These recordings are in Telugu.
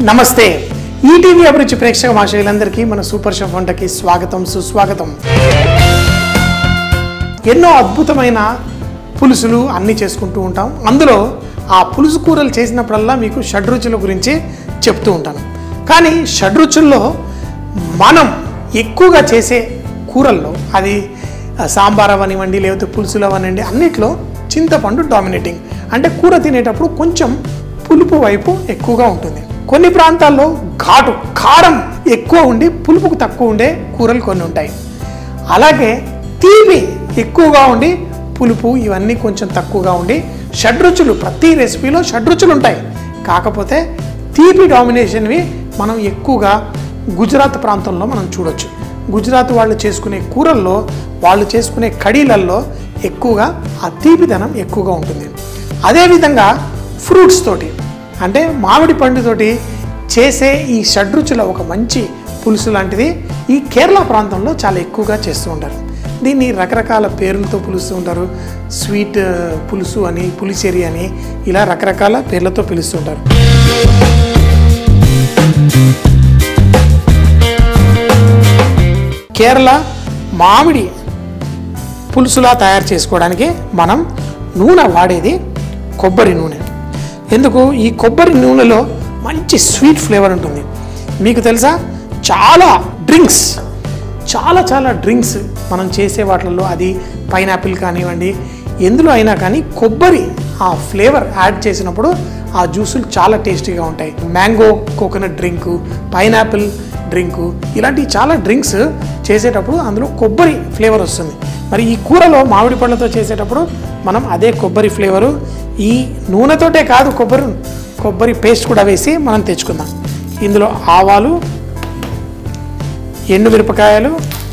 నమస్తే ఈటీవీ అభిరుచి ప్రేక్షక మాషయులందరికీ మన సూపర్ షెఫ్ వంటకి స్వాగతం సుస్వాగతం ఎన్నో అద్భుతమైన పులుసులు అన్నీ చేసుకుంటూ ఉంటాం అందులో ఆ పులుసు కూరలు చేసినప్పుడల్లా మీకు షడ్రుచుల గురించి చెప్తూ ఉంటాను కానీ షడ్రుచుల్లో మనం ఎక్కువగా చేసే కూరల్లో అది ఆ, సాంబార్ అవనివ్వండి లేకపోతే పులుసులు అవనివ్వండి అన్నిట్లో చింతపండు డామినేటింగ్ అంటే కూర తినేటప్పుడు కొంచెం పులుపు వైపు ఎక్కువగా ఉంటుంది కొన్ని ప్రాంతాల్లో ఘాటు కారం ఎక్కువ ఉండి పులుపుకు తక్కువ ఉండే కూరలు కొన్ని ఉంటాయి అలాగే తీపి ఎక్కువగా ఉండి పులుపు ఇవన్నీ కొంచెం తక్కువగా ఉండి షడ్రుచులు ప్రతి రెసిపీలో షడ్రుచులు ఉంటాయి కాకపోతే తీపి డామినేషన్వి మనం ఎక్కువగా గుజరాత్ ప్రాంతంలో మనం చూడొచ్చు గుజరాత్ వాళ్ళు చేసుకునే కూరల్లో వాళ్ళు చేసుకునే కడీలల్లో ఎక్కువగా ఆ తీపిదనం ఎక్కువగా ఉంటుంది అదేవిధంగా ఫ్రూట్స్ తోటి అంటే మామిడి పండుతోటి చేసే ఈ షడ్రుచుల ఒక మంచి పులుసు లాంటిది ఈ కేరళ ప్రాంతంలో చాలా ఎక్కువగా చేస్తూ ఉంటారు దీన్ని రకరకాల పేర్లతో పిలుస్తూ ఉంటారు స్వీట్ ఆ, పులుసు అని పులిసేరి అని ఇలా రకరకాల పేర్లతో పిలుస్తూ ఉంటారు కేరళ మామిడి పులుసులా తయారు చేసుకోవడానికి మనం నూనె వాడేది కొబ్బరి నూనె ఎందుకు ఈ కొబ్బరి నూనెలో మంచి స్వీట్ ఫ్లేవర్ ఉంటుంది మీకు తెలుసా చాలా డ్రింక్స్ చాలా చాలా డ్రింక్స్ మనం చేసే వాటిల్లో అది పైనాపిల్ కానివ్వండి ఎందులో అయినా కానీ కొబ్బరి ఆ ఫ్లేవర్ యాడ్ చేసినప్పుడు ఆ జ్యూసులు చాలా టేస్టీగా ఉంటాయి mango coconut drink pineapple drink ఇలాంటి చాలా డ్రింక్స్ చేసేటప్పుడు అందులో కొబ్బరి ఫ్లేవర్ వస్తుంది మరి ఈ కూరలో మామిడి పళ్ళతో చేసేటప్పుడు మనం అదే కొబ్బరి ఫ్లేవరు ఈ నూనెతోటే కాదు కొబ్బరి కొబ్బరి పేస్ట్ కూడా వేసి మనం తెచ్చుకుందాం ఇందులో ఆవాలు ఎండు మిరపకాయలు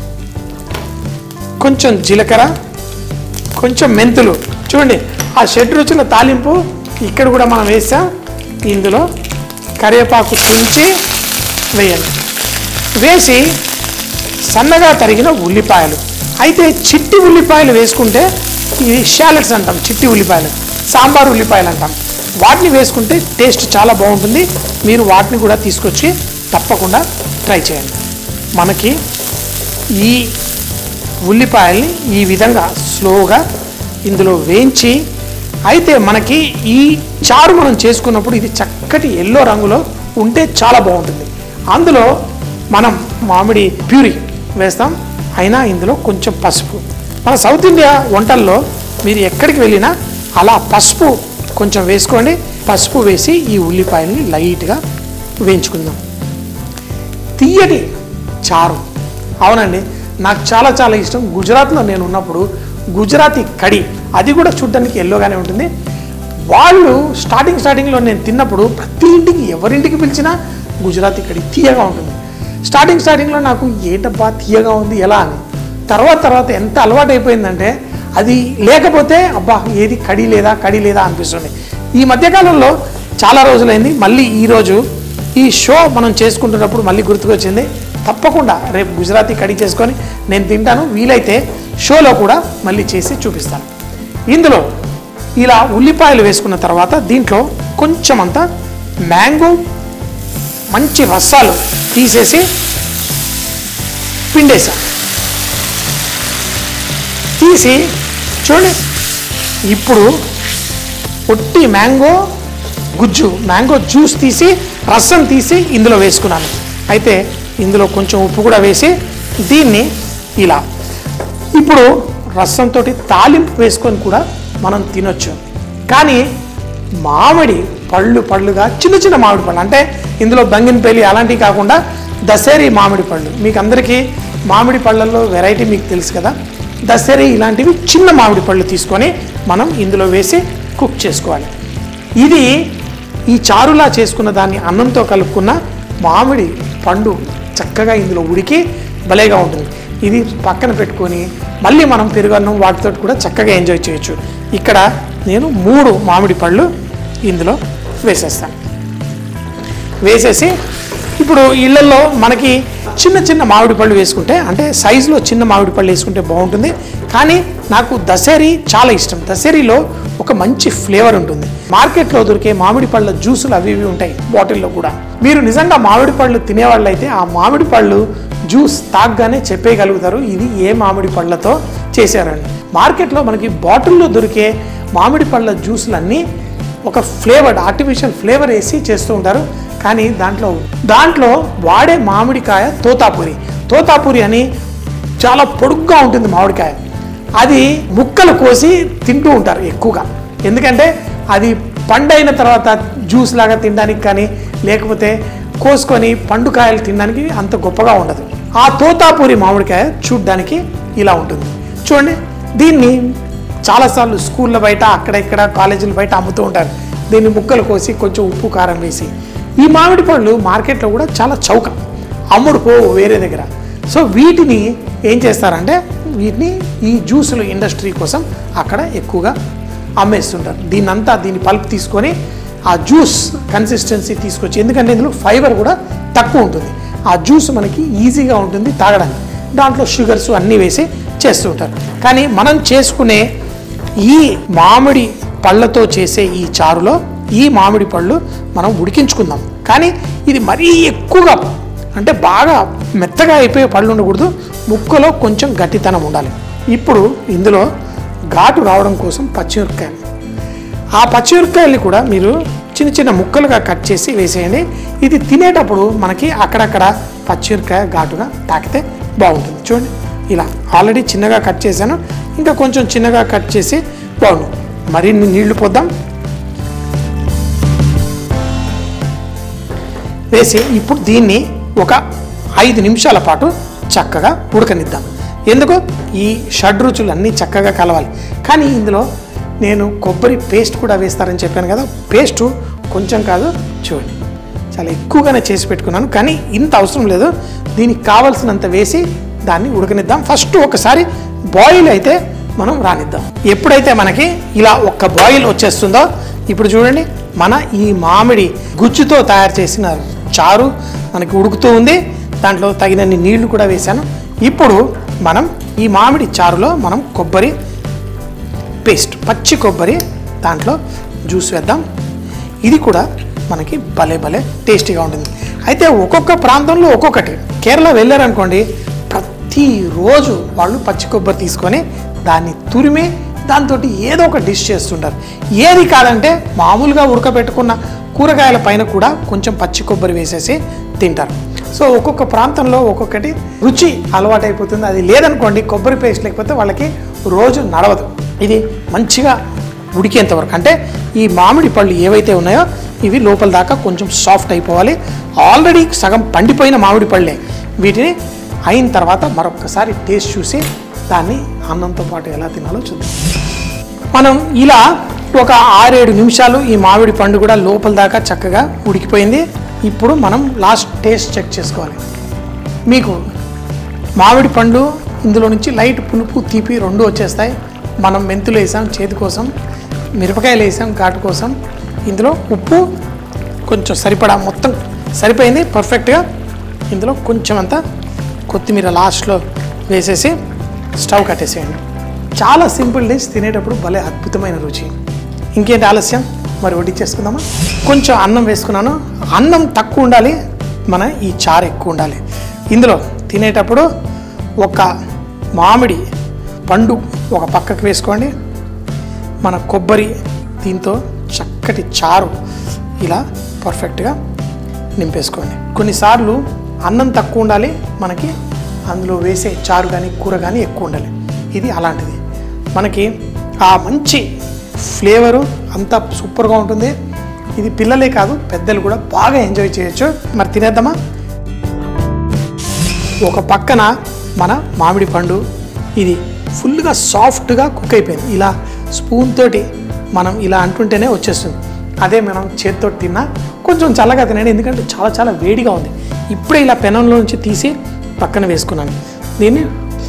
కొంచెం జీలకర్ర కొంచెం మెంతులు చూడండి ఆ షెడ్ రుచుల తాలింపు ఇక్కడ కూడా మనం వేసాం ఇందులో కరివేపాకు తుంచి వేయండి వేసి సన్నగా తరిగిన ఉల్లిపాయలు అయితే చిట్టి ఉల్లిపాయలు వేసుకుంటే ఇవి షాలెట్స్ అంటాం చిట్టి ఉల్లిపాయలు సాంబార్ ఉల్లిపాయలు అంటాం వాటిని వేసుకుంటే టేస్ట్ చాలా బాగుంటుంది మీరు వాటిని కూడా తీసుకొచ్చి తప్పకుండా ట్రై చేయండి మనకి ఈ ఉల్లిపాయల్ని ఈ విధంగా స్లోగా ఇందులో వేయించి అయితే మనకి ఈ చారు మనం చేసుకున్నప్పుడు ఇది చక్కటి ఎల్లో రంగులో ఉంటే చాలా బాగుంటుంది అందులో మనం మామిడి ప్యూరీ వేస్తాం అయినా ఇందులో కొంచెం పసుపు మన సౌత్ ఇండియా వంటల్లో మీరు ఎక్కడికి వెళ్ళినా అలా పసుపు కొంచెం వేసుకోండి పసుపు వేసి ఈ ఉల్లిపాయల్ని లైట్గా వేయించుకుందాం తీయటి చారు అవునండి నాకు చాలా చాలా ఇష్టం గుజరాత్లో నేను ఉన్నప్పుడు గుజరాతీ కడి అది కూడా చూడడానికి ఎల్లోగానే ఉంటుంది వాళ్ళు స్టార్టింగ్ స్టార్టింగ్లో నేను తిన్నప్పుడు ప్రతి ఇంటికి ఎవరింటికి పిలిచినా గుజరాతీ కడి తీయగా ఉంటుంది స్టార్టింగ్ స్టార్టింగ్లో నాకు ఏంటబ్బా తీయగా ఉంది ఎలా అని తర్వాత తర్వాత ఎంత అలవాటు అయిపోయిందంటే అది లేకపోతే అబ్బా ఏది కడి లేదా కడి లేదా అనిపిస్తుంది ఈ మధ్యకాలంలో చాలా రోజులైంది మళ్ళీ ఈరోజు ఈ షో మనం చేసుకుంటున్నప్పుడు మళ్ళీ గుర్తుకొచ్చింది తప్పకుండా రేపు గుజరాతీ కడి చేసుకొని నేను తింటాను వీలైతే షోలో కూడా మళ్ళీ చేసి చూపిస్తాను ఇందులో ఇలా ఉల్లిపాయలు వేసుకున్న తర్వాత దీంట్లో కొంచెం అంత మ్యాంగో మంచి రసాలు తీసేసి పిండేసా తీసి చూడండి ఇప్పుడు ఒట్టి మ్యాంగో గుజ్జు మ్యాంగో జ్యూస్ తీసి రసం తీసి ఇందులో వేసుకున్నాను అయితే ఇందులో కొంచెం ఉప్పు కూడా వేసి దీన్ని ఇలా ఇప్పుడు రసంతో తాలింపు వేసుకొని కూడా మనం తినొచ్చు కానీ మామిడి పళ్ళు పళ్ళుగా చిన్న చిన్న మామిడి పళ్ళు అంటే ఇందులో బంగినపల్లి అలాంటివి కాకుండా దసేరి మామిడి పళ్ళు మీకు అందరికీ మామిడి పళ్ళల్లో వెరైటీ మీకు తెలుసు కదా దసరి ఇలాంటివి చిన్న మామిడి పళ్ళు తీసుకొని మనం ఇందులో వేసి కుక్ చేసుకోవాలి ఇది ఈ చారులా చేసుకున్న దాన్ని అన్నంతో కలుపుకున్న మామిడి పండు చక్కగా ఇందులో ఉడికి భలేగా ఉంటుంది ఇది పక్కన పెట్టుకొని మళ్ళీ మనం పెరుగన్నం వాటితో కూడా చక్కగా ఎంజాయ్ చేయొచ్చు ఇక్కడ నేను మూడు మామిడి పళ్ళు ఇందులో వేసేస్తాను వేసేసి ఇప్పుడు ఇళ్లలో మనకి చిన్న చిన్న మామిడి పళ్ళు వేసుకుంటే అంటే సైజులో చిన్న మామిడి పళ్ళు వేసుకుంటే బాగుంటుంది కానీ నాకు దశేరి చాలా ఇష్టం దశేరిలో ఒక మంచి ఫ్లేవర్ ఉంటుంది మార్కెట్లో దొరికే మామిడి పళ్ళ జ్యూసులు అవి ఇవి ఉంటాయి బాటిల్లో కూడా మీరు నిజంగా మామిడి పళ్ళు తినేవాళ్ళైతే ఆ మామిడి పళ్ళు జ్యూస్ తాగ్గానే చెప్పేయగలుగుతారు ఇది ఏ మామిడి పళ్ళతో చేశారని మార్కెట్లో మనకి బాటిల్లో దొరికే మామిడి పళ్ళ జ్యూసులన్నీ ఒక ఫ్లేవర్డ్ ఆర్టిఫిషియల్ ఫ్లేవర్ వేసి చేస్తూ ఉంటారు కానీ దాంట్లో దాంట్లో వాడే మామిడికాయ తోతాపూరి తోతాపూరి అని చాలా పొడుగ్గా ఉంటుంది మామిడికాయ అది ముక్కలు కోసి తింటూ ఉంటారు ఎక్కువగా ఎందుకంటే అది పండైన తర్వాత జ్యూస్ లాగా తినడానికి కానీ లేకపోతే కోసుకొని పండుకాయలు తినడానికి అంత గొప్పగా ఉండదు ఆ తోతాపూరి మామిడికాయ చూడ్డానికి ఇలా ఉంటుంది చూడండి దీన్ని చాలాసార్లు స్కూళ్ళ బయట అక్కడ ఇక్కడ కాలేజీల బయట అమ్ముతూ ఉంటారు దీన్ని ముక్కలు కోసి కొంచెం ఉప్పు కారం వేసి ఈ మామిడి పళ్ళు మార్కెట్లో కూడా చాలా చౌక అమ్ముడు పోవు వేరే దగ్గర సో వీటిని ఏం చేస్తారంటే వీటిని ఈ జ్యూసుల ఇండస్ట్రీ కోసం అక్కడ ఎక్కువగా అమ్మేస్తుంటారు దీన్నంతా దీని పల్ప్ తీసుకొని ఆ జ్యూస్ కన్సిస్టెన్సీ తీసుకొచ్చి ఎందుకంటే ఇందులో ఫైబర్ కూడా తక్కువ ఉంటుంది ఆ జ్యూస్ మనకి ఈజీగా ఉంటుంది తాగడానికి దాంట్లో షుగర్స్ అన్నీ వేసి చేస్తూ ఉంటారు కానీ మనం చేసుకునే ఈ మామిడి పళ్ళతో చేసే ఈ చారులో ఈ మామిడి పళ్ళు మనం ఉడికించుకుందాం కానీ ఇది మరీ ఎక్కువగా అంటే బాగా మెత్తగా అయిపోయే పళ్ళు ఉండకూడదు ముక్కలో కొంచెం గట్టితనం ఉండాలి ఇప్పుడు ఇందులో ఘాటు రావడం కోసం పచ్చిమిరపకాయలు ఆ పచ్చిమిరపకాయల్ని కూడా మీరు చిన్న చిన్న ముక్కలుగా కట్ చేసి వేసేయండి ఇది తినేటప్పుడు మనకి అక్కడక్కడ పచ్చిమిరపకాయ ఘాటుగా తాకితే బాగుంటుంది చూడండి ఇలా ఆల్రెడీ చిన్నగా కట్ చేశాను ఇంకా కొంచెం చిన్నగా కట్ చేసి బాగుంటుంది మరిన్ని నీళ్లు పోద్దాం వేసి ఇప్పుడు దీన్ని ఒక ఐదు నిమిషాల పాటు చక్కగా ఉడకనిద్దాం ఎందుకు ఈ షడ్ రుచులు అన్నీ చక్కగా కలవాలి కానీ ఇందులో నేను కొబ్బరి పేస్ట్ కూడా వేస్తారని చెప్పాను కదా పేస్టు కొంచెం కాదు చూడండి చాలా ఎక్కువగానే చేసి పెట్టుకున్నాను కానీ ఇంత అవసరం లేదు దీనికి కావలసినంత వేసి దాన్ని ఉడకనిద్దాం ఫస్ట్ ఒకసారి బాయిల్ అయితే మనం రానిద్దాం ఎప్పుడైతే మనకి ఇలా ఒక్క బాయిల్ వచ్చేస్తుందో ఇప్పుడు చూడండి మన ఈ మామిడి గుజ్జుతో తయారు చేసిన చారు మనకి ఉడుకుతూ ఉంది దాంట్లో తగినన్ని నీళ్లు కూడా వేశాను ఇప్పుడు మనం ఈ మామిడి చారులో మనం కొబ్బరి పేస్ట్ పచ్చి కొబ్బరి దాంట్లో జ్యూస్ వేద్దాం ఇది కూడా మనకి భలే భలే టేస్టీగా ఉంటుంది అయితే ఒక్కొక్క ప్రాంతంలో ఒక్కొక్కటి కేరళ వెళ్ళారనుకోండి ప్రతిరోజు వాళ్ళు పచ్చి కొబ్బరి తీసుకొని దాన్ని తురిమి దాంతో ఏదో ఒక డిష్ చేస్తుంటారు ఏది కాదంటే మామూలుగా ఉడకబెట్టుకున్న కూరగాయల పైన కూడా కొంచెం పచ్చి కొబ్బరి వేసేసి తింటారు సో ఒక్కొక్క ప్రాంతంలో ఒక్కొక్కటి రుచి అలవాటైపోతుంది అది లేదనుకోండి కొబ్బరి పేస్ట్ లేకపోతే వాళ్ళకి రోజు నడవదు ఇది మంచిగా ఉడికేంత వరకు అంటే ఈ మామిడి పళ్ళు ఏవైతే ఉన్నాయో ఇవి లోపల దాకా కొంచెం సాఫ్ట్ అయిపోవాలి ఆల్రెడీ సగం పండిపోయిన మామిడి పళ్ళే వీటిని అయిన తర్వాత మరొకసారి టేస్ట్ చూసి దాన్ని అన్నంతో పాటు ఎలా తినాలో చూద్దాం మనం ఇలా ఒక ఆరేడు నిమిషాలు ఈ మామిడి పండు కూడా లోపల దాకా చక్కగా ఉడికిపోయింది ఇప్పుడు మనం లాస్ట్ టేస్ట్ చెక్ చేసుకోవాలి మీకు మామిడి పండు ఇందులో నుంచి లైట్ పులుపు తీపి రెండు వచ్చేస్తాయి మనం మెంతులు వేసాం చేతి కోసం మిరపకాయలు వేసాం ఘాటు కోసం ఇందులో ఉప్పు కొంచెం సరిపడా మొత్తం సరిపోయింది పర్ఫెక్ట్గా ఇందులో కొంచెం అంతా కొత్తిమీర లాస్ట్లో వేసేసి స్టవ్ కట్టేసేయండి చాలా సింపుల్ డిష్ తినేటప్పుడు భలే అద్భుతమైన రుచి ఇంకేంటి ఆలస్యం మరి వడ్డించేసుకుందామా కొంచెం అన్నం వేసుకున్నాను అన్నం తక్కువ ఉండాలి మన ఈ చారు ఎక్కువ ఉండాలి ఇందులో తినేటప్పుడు ఒక మామిడి పండు ఒక పక్కకు వేసుకోండి మన కొబ్బరి దీంతో చక్కటి చారు ఇలా పర్ఫెక్ట్గా నింపేసుకోండి కొన్నిసార్లు అన్నం తక్కువ ఉండాలి మనకి అందులో వేసే చారు కానీ కూర కానీ ఎక్కువ ఉండాలి ఇది అలాంటిది మనకి ఆ మంచి ఫ్లేవరు అంతా సూపర్గా ఉంటుంది ఇది పిల్లలే కాదు పెద్దలు కూడా బాగా ఎంజాయ్ చేయొచ్చు మరి తినేద్దామా ఒక పక్కన మన మామిడి పండు ఇది ఫుల్గా సాఫ్ట్గా కుక్ అయిపోయింది ఇలా స్పూన్ తోటి మనం ఇలా అంటుంటేనే వచ్చేస్తుంది అదే మనం చేతితో తిన్నా కొంచెం చల్లగా తినండి ఎందుకంటే చాలా చాలా వేడిగా ఉంది ఇప్పుడే ఇలా పెనంలో నుంచి తీసి పక్కన వేసుకున్నాను దీన్ని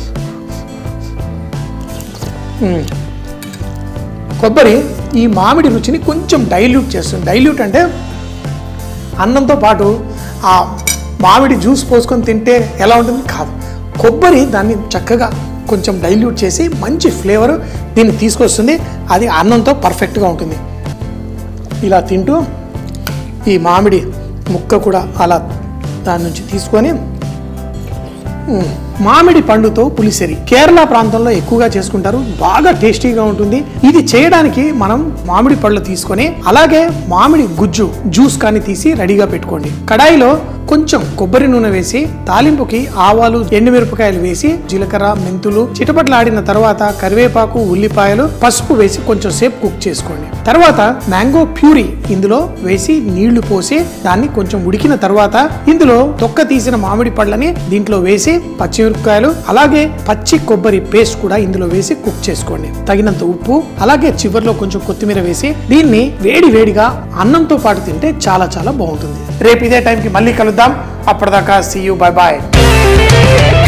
మ్మ్. కొబ్బరి ఈ మామిడి రుచిని కొంచెం డైల్యూట్ చేస్తుంది డైల్యూట్ అంటే అన్నంతో పాటు ఆ మామిడి జ్యూస్ పోసుకొని తింటే ఎలా ఉంటుంది కాదు కొబ్బరి దాన్ని చక్కగా కొంచెం డైల్యూట్ చేసి మంచి ఫ్లేవర్ దీన్ని తీసుకొస్తుంది అది అన్నంతో పర్ఫెక్ట్గా ఉంటుంది ఇలా తింటూ ఈ మామిడి ముక్క కూడా అలా దాని నుంచి తీసుకొని మ్మ్. మామిడి పండుతో పులిసెరి కేరళ ప్రాంతంలో ఎక్కువగా చేసుకుంటారు బాగా టేస్టీగా ఉంటుంది ఇది చేయడానికి మనం మామిడి పళ్ళు తీసుకొని అలాగే మామిడి గుజ్జు జ్యూస్ కానీ తీసి రెడీగా పెట్టుకోండి కడాయిలో కొంచెం కొబ్బరి నూనె వేసి తాలింపుకి ఆవాలు ఎండుమిరపకాయలు వేసి జీలకర్ర మెంతులు చిటపట్లాడిన తర్వాత కరివేపాకు ఉల్లిపాయలు పసుపు వేసి కొంచెం సేపు కుక్ చేసుకోండి తర్వాత మ్యాంగో ప్యూరీ ఇందులో వేసి నీళ్లు పోసి దాన్ని కొంచెం ఉడికిన తర్వాత ఇందులో తొక్క తీసిన మామిడి పళ్ళని దీంట్లో వేసి పచ్చిమిరపకాయలు అలాగే పచ్చి కొబ్బరి పేస్ట్ కూడా ఇందులో వేసి కుక్ చేసుకోండి తగినంత ఉప్పు అలాగే చివర్లో కొంచెం కొత్తిమీర వేసి దీన్ని వేడి వేడిగా అన్నంతో పాటు తింటే చాలా చాలా బాగుంటుంది రేపు ఇదే టైంకి మళ్ళీ కలుద్దాం అప్పటిదాకా సీ యూ బాయ్ బాయ్